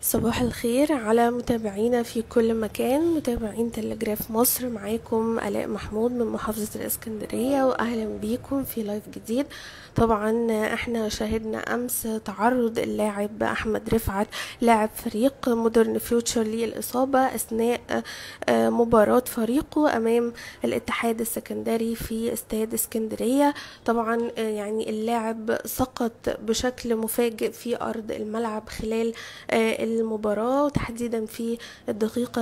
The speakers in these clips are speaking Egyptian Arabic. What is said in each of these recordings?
صباح الخير على متابعينا في كل مكان متابعين تلجراف مصر معاكم آلاء محمود من محافظة الإسكندرية وأهلا بيكم في لايف جديد طبعا احنا شاهدنا أمس تعرض اللاعب أحمد رفعت لاعب فريق مودرن فيوتشر للإصابة أثناء آه، مباراة فريقه أمام الاتحاد السكندري في استاد اسكندرية طبعا آه، يعني اللاعب سقط بشكل مفاجئ في أرض الملعب خلال آه، المباراة وتحديدا في الدقيقة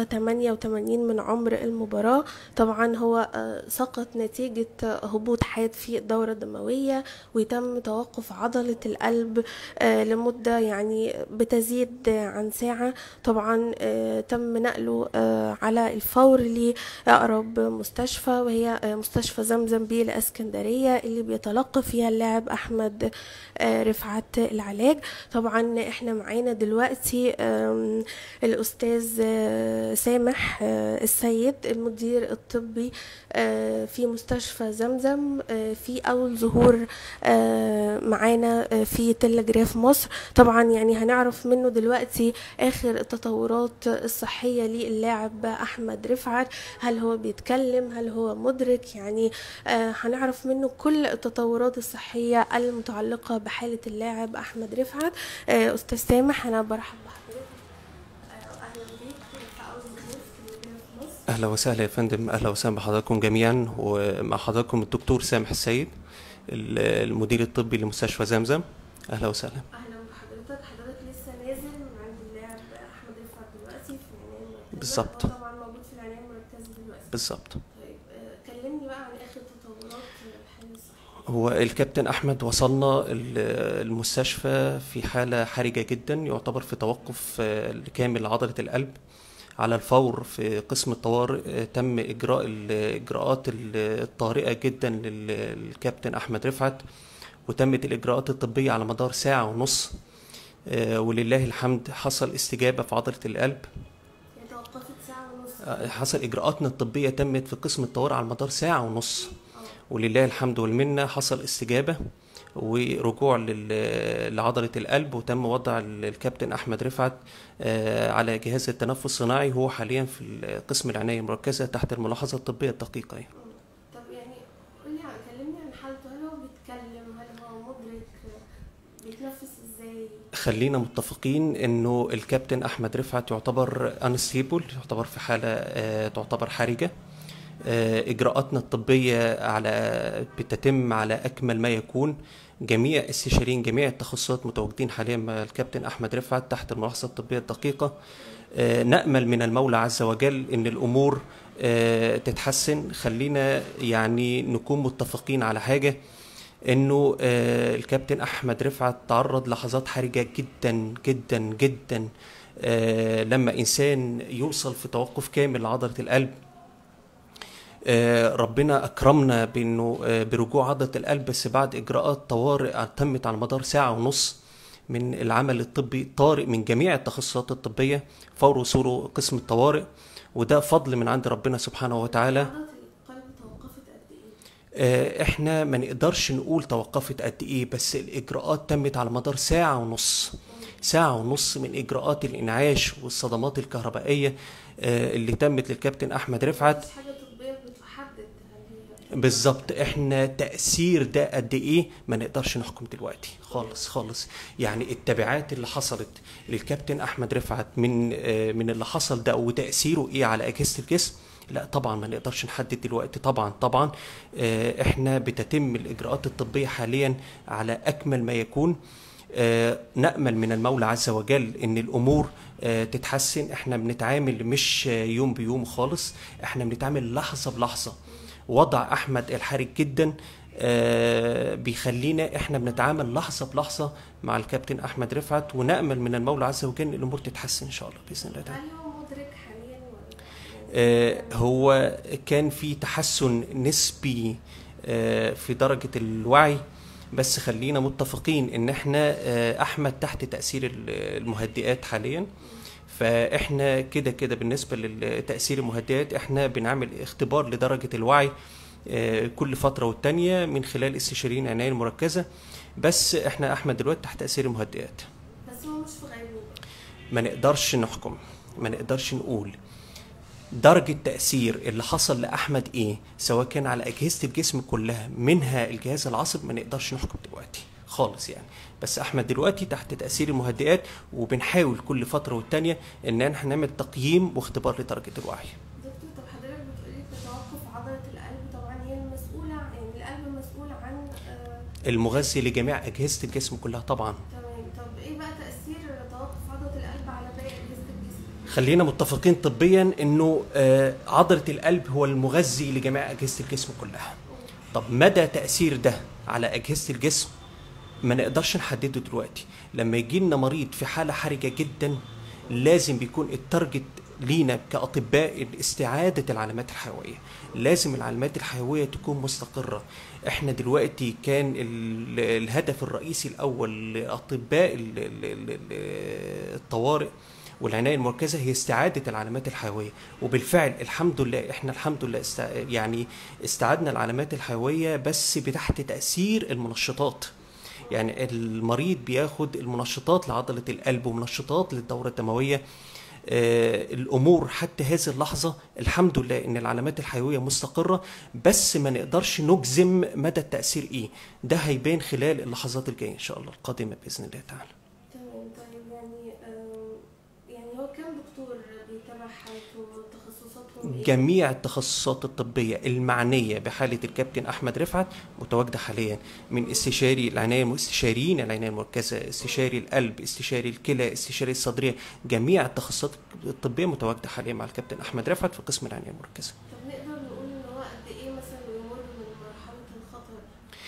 88 من عمر المباراة طبعا هو آه، سقط نتيجة آه، هبوط حاد في الدورة الدموية ويتم توقف عضلة القلب آه، لمدة يعني بتزيد عن ساعة طبعا آه، تم نقله آه، على الفور لأقرب مستشفى وهي آه، مستشفى زمزم بيه الإسكندرية اللي بيتلقى فيها اللاعب أحمد آه، رفعت العلاج طبعا احنا معانا دلوقتي آم، الأستاذ آه، سامح آه، السيد المدير الطبي آه، في مستشفى زمزم آه، في أول ظهور آه، معانا آه، في تلجراف مصر طبعا يعني هنعرف منه دلوقتي آخر التطورات الصحية للاعب أحمد رفعت هل هو بيتكلم هل هو مدرك يعني آه، هنعرف منه كل التطورات الصحية المتعلقة بحالة اللاعب أحمد رفعت آه، أستاذ سامح أنا برحب بحضرتك آه، أهلا بيك في أول ظهور في تلجراف مصر اهلا وسهلا يا فندم اهلا وسهلا بحضراتكم جميعا ومع حضراتكم الدكتور سامح السيد ال- المدير الطبي لمستشفى زمزم اهلا وسهلا اهلا بحضرتك حضرتك لسه نازل من عند اللاعب احمد رفعت دلوقتي في العنايه المركزه بالظبط. هو طبعا موجود في العنايه المركزه دلوقتي بالظبط طيب آه، كلمني بقى عن اخر تطورات الحاله الصحيه هو الكابتن احمد وصلنا ال- المستشفى في حاله حرجه جدا يعتبر في توقف آه، كامل لعضله القلب على الفور في قسم الطوارئ آه، تم اجراء الاجراءات ال- الطارئه جدا لل- للكابتن احمد رفعت وتمت الاجراءات الطبيه على مدار ساعه ونص آه، ولله الحمد حصل استجابه في عضله القلب هي توقفت ساعه ونص آه، حصل اجراءاتنا الطبيه تمت في قسم الطوارئ على مدار ساعه ونص اه ولله الحمد والمنه حصل استجابه ورجوع لل- لعضله القلب وتم وضع ال- الكابتن احمد رفعت آه، على جهاز التنفس الصناعي هو حاليا في قسم العنايه المركزه تحت الملاحظه الطبيه الدقيقه يعني. طب يعني قولي عن كلمني عن حالته هل هو بيتكلم هل هو مدرك آه، بيتنفس ازاي خلينا متفقين انه الكابتن احمد رفعت يعتبر انستيبل يعتبر في حاله آه، تعتبر حرجه آه، اجراءاتنا الطبيه على بتتم على اكمل ما يكون جميع استشاريين جميع التخصصات متواجدين حاليا مع الكابتن احمد رفعت تحت الملاحظه الطبيه الدقيقه آه، نامل من المولى عز وجل ان الامور آه، تتحسن خلينا يعني نكون متفقين على حاجه انه آه، الكابتن احمد رفعت تعرض لحظات حرجه جدا جدا جدا آه، لما انسان يوصل في توقف كامل لعضله القلب آه، ربنا اكرمنا بانه آه، برجوع عضله القلب بس بعد اجراءات طوارئ تمت على مدار ساعه ونص من العمل الطبي طارئ من جميع التخصصات الطبيه فور وصوله قسم الطوارئ وده فضل من عند ربنا سبحانه وتعالى عضله القلب توقفت قد ايه آه، احنا ما نقدرش نقول توقفت قد ايه بس الاجراءات تمت على مدار ساعة ونص ساعة ونص من اجراءات الانعاش والصدمات الكهربائية آه، اللي تمت للكابتن احمد رفعت مفيش حاجه طبيه بتحدد هل هي بالظبط احنا تأثير ده قد ايه ما نقدرش نحكم دلوقتي خالص خالص يعني التبعات اللي حصلت للكابتن احمد رفعت من آه، من اللي حصل ده وتأثيره ايه على اجهزة الجسم لا طبعا ما نقدرش نحدد دلوقتي طبعا طبعا آه، احنا بتتم الاجراءات الطبية حاليا على اكمل ما يكون آه، نأمل من المولى عز وجل ان الامور آه، تتحسن احنا بنتعامل مش آه، يوم بيوم خالص احنا بنتعامل لحظة بلحظة وضع احمد الحرج جدا آه، بيخلينا احنا بنتعامل لحظه بلحظه مع الكابتن احمد رفعت ونامل من المولى عز وجل ان الامور تتحسن ان شاء الله باذن الله تعالى هل هو مدرك حاليا ولا آه، هو كان في تحسن نسبي آه، في درجه الوعي بس خلينا متفقين ان احنا آه، احمد تحت تاثير ال- المهدئات حاليا فاحنا كده كده بالنسبه لتاثير المهدئات احنا بنعمل اختبار لدرجه الوعي آه، كل فتره والتانيه من خلال استشاريين العنايه المركزه بس احنا احمد دلوقتي تحت تاثير المهدئات بس هو مش في غيبوبه ما نقدرش نحكم ما نقدرش نقول درجة تأثير اللي حصل لأحمد إيه سواء كان على أجهزة الجسم كلها منها الجهاز العصبي ما نقدرش نحكم دلوقتي خالص يعني بس أحمد دلوقتي تحت تأثير المهدئات وبنحاول كل فترة والتانية إن احنا نعمل تقييم واختبار لدرجة الوعي دكتور طب حضرتك بتقولي تتوقف عضلة القلب طبعا هي المسؤولة يعني القلب مسؤول عن آه، المغذي لجميع أجهزة الجسم كلها طبعا تمام طب ايه بقى تأثير توقف عضلة القلب على باقي أجهزة الجسم؟ خلينا متفقين طبيا انه آه، عضله القلب هو المغذي لجميع اجهزه الجسم كلها طب مدى تاثير ده على اجهزه الجسم ما نقدرش نحدده دلوقتي لما يجي لنا مريض في حاله حرجه جدا لازم بيكون التارجت لينا كاطباء استعاده العلامات الحيويه لازم العلامات الحيويه تكون مستقره احنا دلوقتي كان ال- الهدف الرئيسي الاول لاطباء ال- ال- ال- ال- الطوارئ والعنايه المركزه هي استعاده العلامات الحيويه وبالفعل الحمد لله احنا الحمد لله است... يعني استعدنا العلامات الحيويه بس بتحت تاثير المنشطات يعني المريض بياخد المنشطات لعضله القلب ومنشطات للدوره الدمويه آه، الامور حتى هذه اللحظه الحمد لله ان العلامات الحيويه مستقره بس ما نقدرش نجزم مدى التاثير ايه ده هيبان خلال اللحظات الجايه ان شاء الله القادمه باذن الله تعالى تمام طيب يعني آه، يعني هو كم دكتور بيتابع حالته وتخصصاتهم ايه؟ جميع التخصصات الطبية المعنية بحالة الكابتن أحمد رفعت متواجدة حاليا من استشاري العناية استشاريين العناية المركزة استشاري القلب استشاري الكلى استشاري الصدرية جميع التخصصات الطبية متواجدة حاليا مع الكابتن أحمد رفعت في قسم العناية المركزة طب نقدر نقول ان هو قد ايه مثلا بيمر من مرحلة الخطر؟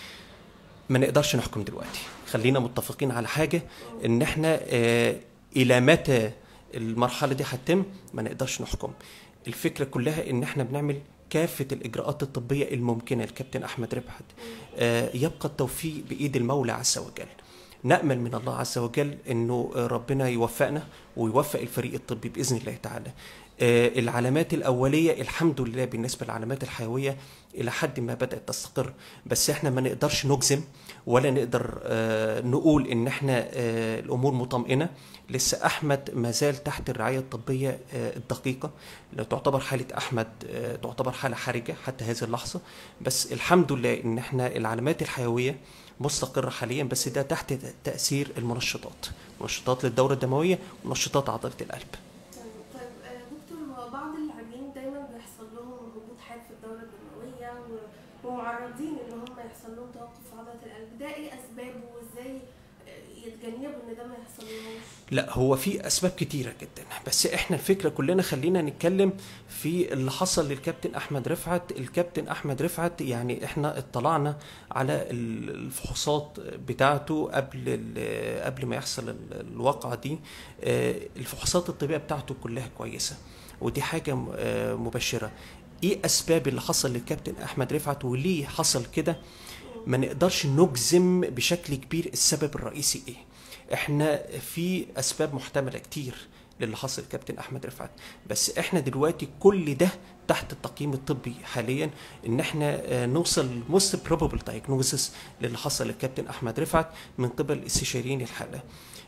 ما نقدرش نحكم دلوقتي خلينا متفقين على حاجة ان احنا آه، الى متى المرحلة دي هتتم ما نقدرش نحكم الفكرة كلها ان احنا بنعمل كافة الإجراءات الطبية الممكنة للكابتن أحمد رفعت آه، يبقى التوفيق بإيد المولى عز وجل نأمل من الله عز وجل أنه آه، ربنا يوفقنا ويوفق الفريق الطبي بإذن الله تعالى آه، العلامات الأولية الحمد لله بالنسبة للعلامات الحيوية إلى حد ما بدأت تستقر بس احنا ما نقدرش نجزم ولا نقدر آه، نقول ان احنا آه، الامور مطمئنه لسه احمد ما زال تحت الرعايه الطبيه آه، الدقيقه لا تعتبر حاله احمد آه، تعتبر حاله حرجه حتى هذه اللحظه بس الحمد لله ان احنا العلامات الحيويه مستقره حاليا بس ده تحت تاثير المنشطات منشطات للدوره الدمويه ومنشطات عضله القلب طيب طيب آه، دكتور هو بعض اللاعبين دايما بيحصل لهم هبوط حاد في الدورة الدموية و- ومعرضين ان هم يحصل لهم توقف في عضلة القلب ده ايه اسبابه وازاي آه، يتجنبوا ان ده ما يحصل لهمش؟ لا هو في اسباب كتيره جدا بس احنا الفكره كلنا خلينا نتكلم في اللي حصل للكابتن احمد رفعت الكابتن احمد رفعت يعني احنا اطلعنا على ال- الفحوصات بتاعته قبل ال- قبل ما يحصل ال- الواقعه دي آه، الفحوصات الطبيه بتاعته كلها كويسه ودي حاجه م- آه، مبشره ايه اسباب اللي حصل للكابتن احمد رفعت وليه حصل كده ما نقدرش نجزم بشكل كبير السبب الرئيسي ايه احنا في اسباب محتمله كتير للي حصل كابتن احمد رفعت بس احنا دلوقتي كل ده تحت التقييم الطبي حاليا ان احنا آه، نوصل موست بروبابل دايجنوزس للي حصل للكابتن احمد رفعت من قبل استشاريين الحاله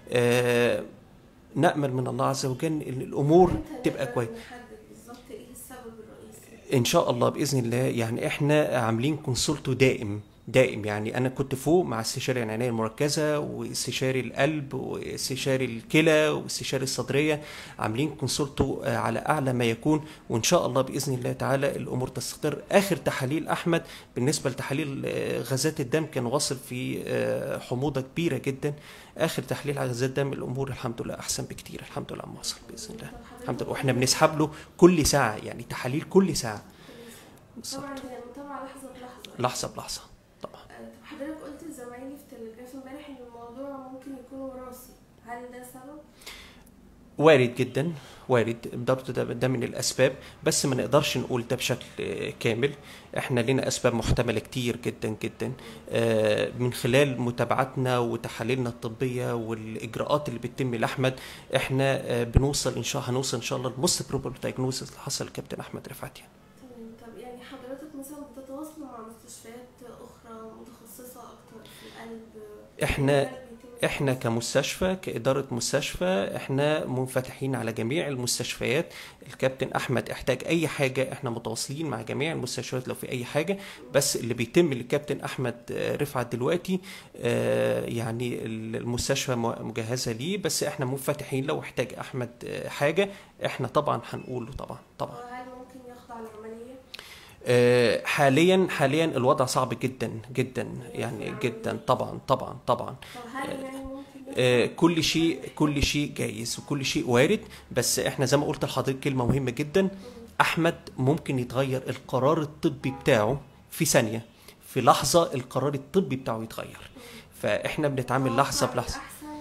آه، نامل من الله عز وجل ان الامور إمتى تبقى نقدر كويسه نحدد بالظبط ايه السبب الرئيسي؟ ان شاء الله باذن الله يعني احنا عاملين كونسولتو دائم دائم يعني انا كنت فوق مع استشاري العنايه المركزه واستشاري القلب واستشاري الكلى واستشاري الصدريه عاملين كونسولتو آه، على اعلى ما يكون وان شاء الله باذن الله تعالى الامور تستقر اخر تحاليل احمد بالنسبه لتحاليل آه، غازات الدم كان واصل في آه، حموضه كبيره جدا اخر تحليل على غازات الدم الامور الحمد لله احسن بكتير الحمد لله عم وصل باذن الله الحمد لله واحنا بنسحب له كل ساعه يعني تحاليل كل ساعه بالظبط طبعا هي المتابعة لحظة بلحظة لحظه بلحظه طبعا آه، طب حضرتك قلت لزمايلي في تلجراف امبارح ان الموضوع ممكن يكون وراثي هل ده سبب؟ وارد جدا وارد برضه ده, ده من الاسباب بس ما نقدرش نقول ده بشكل آه، كامل احنا لنا اسباب محتمله كتير جدا جدا آه، من خلال متابعتنا وتحاليلنا الطبيه والاجراءات اللي بتتم لاحمد احنا آه، بنوصل ان شاء الله هنوصل ان شاء الله لموست بروبابل دايجنوزس اللي حصل للكابتن احمد رفعت يعني تمام طب يعني حضرتك مثلا بتتواصلوا مع مستشفيات اخرى متخصصة اكتر في القلب احنا القلب بيتم احنا كمستشفى كإدارة مستشفى احنا منفتحين على جميع المستشفيات الكابتن احمد احتاج اي حاجة احنا متواصلين مع جميع المستشفيات لو في اي حاجة بس اللي بيتم للكابتن احمد آه، رفعت دلوقتي آه، يعني المستشفى م- مجهزة ليه بس احنا منفتحين لو احتاج احمد آه، حاجة احنا طبعا هنقول له طبعا طبعا وهل ممكن يخضع لعملية؟ آه، حاليا حاليا الوضع صعب جدا جدا يعني جدا طبعا طبعا طبعا طب هل يعني ممكن آه، كل شيء كل شيء جايز وكل شيء وارد بس احنا زي ما قلت لحضرتك كلمه مهمه جدا احمد ممكن يتغير القرار الطبي بتاعه في ثانيه في لحظه القرار الطبي بتاعه يتغير فاحنا بنتعامل لحظه بلحظه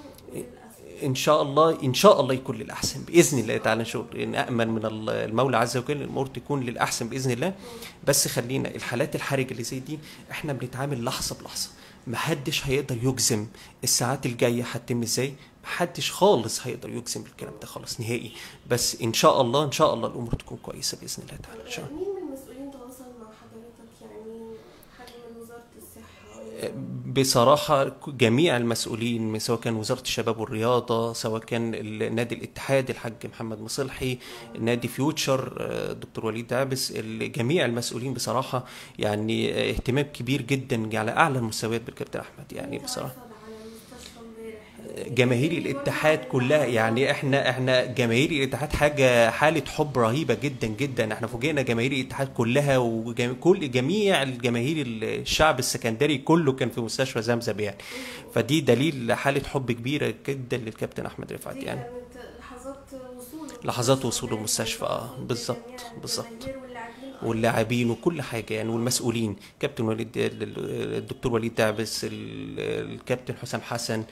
ان شاء الله ان شاء الله يكون للاحسن باذن الله تعالى نشوف نامل من ال- المولى عز وجل الامور تكون للاحسن باذن الله بس خلينا الحالات الحرجه اللي زي دي احنا بنتعامل لحظه بلحظه محدش هيقدر يجزم الساعات الجايه هتتم ازاي محدش خالص هيقدر يجزم الكلام ده خالص نهائي بس ان شاء الله ان شاء الله الامور تكون كويسه باذن الله تعالى ان شاء الله مين من المسؤولين تواصل مع حضرتك يعني حد من وزارة الصحة بصراحة جميع المسؤولين سواء كان وزارة الشباب والرياضة سواء كان نادي الاتحاد الحاج محمد مصلحي نادي فيوتشر آه، دكتور وليد عابس ال- جميع المسؤولين بصراحة يعني آه، اهتمام كبير جدا على أعلى المستويات بالكابتن أحمد يعني بصراحة على المستشفى امبارح جماهير الاتحاد كلها يعني احنا احنا جماهير الاتحاد حاجه حاله حب رهيبه جدا جدا احنا فوجئنا جماهير الاتحاد كلها وكل جميع الجماهير الشعب السكندري كله كان في مستشفى زمزم يعني فدي دليل حاله حب كبيره جدا للكابتن احمد رفعت دي يعني كانت لحظات وصوله لحظات وصوله المستشفى اه بالظبط بالظبط الجماهير واللاعبين واللاعبين وكل حاجه يعني والمسؤولين كابتن وليد الدكتور وليد دعبس ال- الكابتن حسام حسن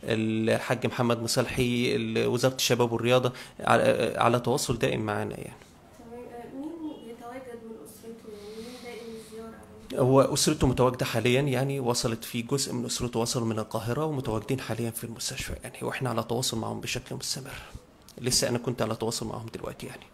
الحاج محمد مصلحي ال- وزاره الشباب والرياضه على على تواصل دائم معانا يعني تمام آه، مين يتواجد من اسرته يعني مين دائم الزياره هو اسرته متواجده حاليا يعني وصلت في جزء من اسرته وصلوا من القاهره ومتواجدين حاليا في المستشفى يعني واحنا على تواصل معهم بشكل مستمر لسه انا كنت على تواصل معهم دلوقتي يعني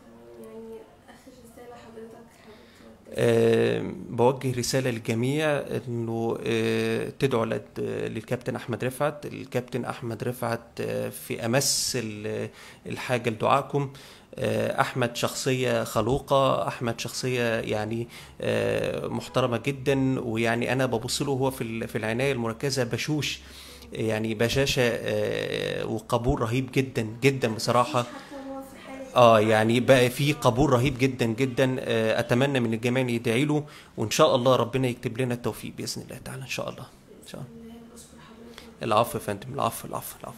يعني اخر رساله حضرتك حابب توجهها آه، بوجه رسالة للجميع انه آه، تدعوا لد- للكابتن احمد رفعت الكابتن احمد رفعت آه، في امس ال- الحاجة لدعائكم آه، احمد شخصية خلوقة احمد شخصية يعني آه، محترمة جدا ويعني انا ببص له هو في ال- في العناية المركزة بشوش يعني بشاشة آه، وقبول رهيب جدا جدا بصراحة حتى هو في حاله اه يعني بقى في قبول رهيب جدا جدا آه، اتمنى من الجميع ان يدعي له وان شاء الله ربنا يكتب لنا التوفيق باذن الله تعالى ان شاء الله ان شاء الله بشكر حضرتك العفو يا فندم العفو العفو العفو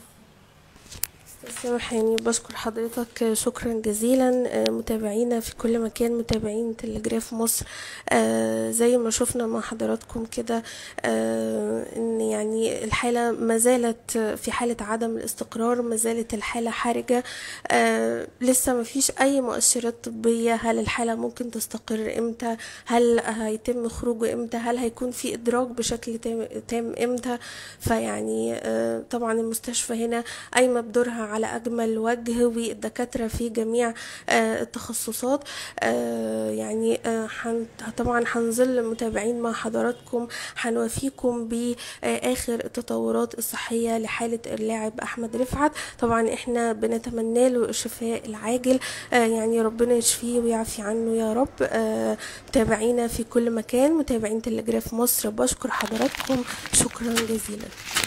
استاذ سامح يعني بشكر حضرتك شكرا جزيلا آه، متابعينا في كل مكان متابعين تلجراف مصر آه، زي ما شفنا مع حضراتكم كده آه، ان يعني الحالة ما زالت في حالة عدم الاستقرار ما زالت الحالة حرجة آه، لسه ما فيش اي مؤشرات طبية هل الحالة ممكن تستقر امتى هل هيتم خروجه امتى هل هيكون في ادراج بشكل تام, تام امتى فيعني آه، طبعا المستشفى هنا قايمة بدورها على أجمل وجه والدكاترة في جميع آه، التخصصات آه، يعني آه، حن- طبعا هنظل متابعين مع حضراتكم هنوافيكم بآخر التطورات الصحية لحالة اللاعب أحمد رفعت طبعا احنا بنتمنى له الشفاء العاجل آه، يعني ربنا يشفيه ويعفي عنه يا رب آه، متابعينا في كل مكان متابعين تلجراف مصر بشكر حضراتكم شكرا جزيلا